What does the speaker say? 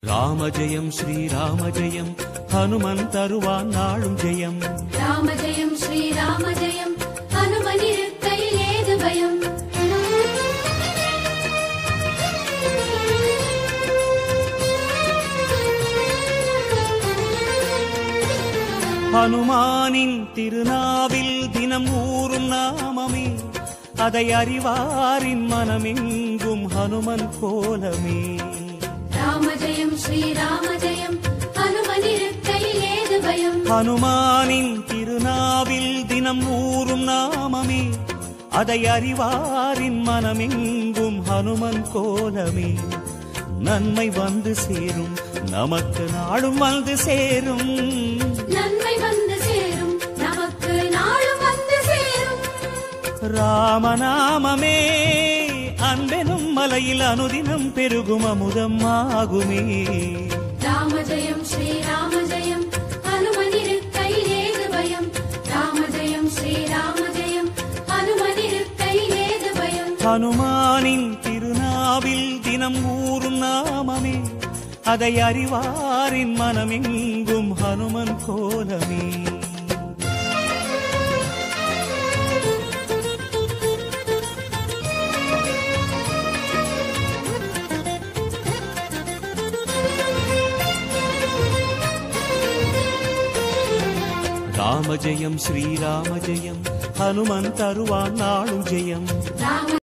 ராம ஜெயம் ஸ்ரீராம ஜெயம் ஹனுமன் தருவான் நாளும் ஜெயம் ராம ஜெயம் ஸ்ரீராம ஜெயம் ஹனுமனிருக்கையில் ஏது பயம் ஹனுமானின் திருநாவில் தினம் ஊறும் நாமமே அதை அறிவாரின் மனமெங்கும் ஹனுமன் கோலமே ராம ஜெயம் ஸ்ரீராம ஜெயம் ஹனுமனிருக்கையில் ஏது பயம் ஹனுமானின் திருநாவில் தினம் ஊறும் நாமமே அதை அறிவாரின் மனமெங்கும் ஹனுமன் கோலமே நன்மை வந்து சேரும் நமக்கு நாடும் வந்து சேரும் நன்மை வந்து சேரும் நமக்கு நாளும் வந்து சேரும் ராமநாமமே அன்பெனும் மலையில் அனுதினம் பெருகும் அமுதம் ஆகுமே ராம ஜெயம் ஸ்ரீராம ஜெயம் ஹனுமனிருக்கையில் ஏது பயம் ராம ஜெயம் ஸ்ரீராம ஜெயம் ஹனுமனிருக்கையில் ஏது பயம் ஹனுமானின் திருநாவில் தினம் ஊறும் நாமமே அதை அறிவாரின் மனமெங்கும் ஹனுமன் கோலமே ராம ஜெயம் ஸ்ரீராம ஜெயம் ஹனுமன் தருவான் நாளும் ஜெயம் ராம